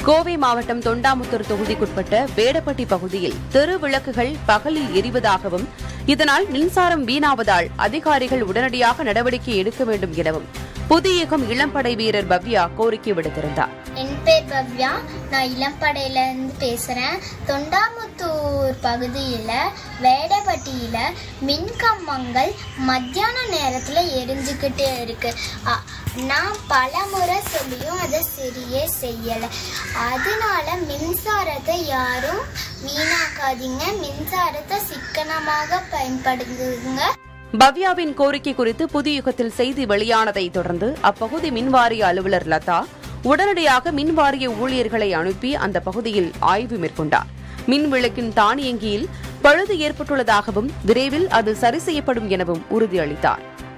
கோவை மாவட்டம் தொண்டாமுத்தூர் தொகுதிக்குட்பட்ட வேடப்பட்டி பகுதியில் தெரு விளக்குகள் பகலில் எரிவதாகவும் இதனால் மின்சாரம் வீணாவதால் அதிகாரிகள் உடனடியாக நடவடிக்கை எடுக்க வேண்டும் எனவும் புதியகம் இளம்படை வீரர் பவ்யா கோரிக்கை விடுத்திருந்தார் என் பேர் பவ்யா நான் இளம்படையில இருந்து பேசுறேன் தொண்டாமுத்தூர் பகுதியில வேடப்பட்டியில மின்கம்பங்கள் மத்தியான நேரத்துல எரிஞ்சுக்கிட்டே இருக்கு அ- நான் பல முறை சொல்லியும் அதை சரியே செய்யல அதனால மின்சாரத்தை யாரும் வீணாக்காதீங்க மின்சாரத்தை சிக்கனமாக பயன்படுத்துங்க பவ்யாவின் கோரிக்கை குறித்து புதியுகத்தில் செய்தி வெளியானதை தொடர்ந்து அப்பகுதி மின்வாரிய அலுவலர் லதா உடனடியாக மின்வாரிய ஊழியர்களை அனுப்பி அந்த பகுதியில் ஆய்வு மேற்கொண்டார் மின் விளக்கின் தானியங்கியில் பழுது ஏற்பட்டுள்ளதாகவும் விரைவில் அது சரி செய்யப்படும் எனவும் உறுதியளித்தார்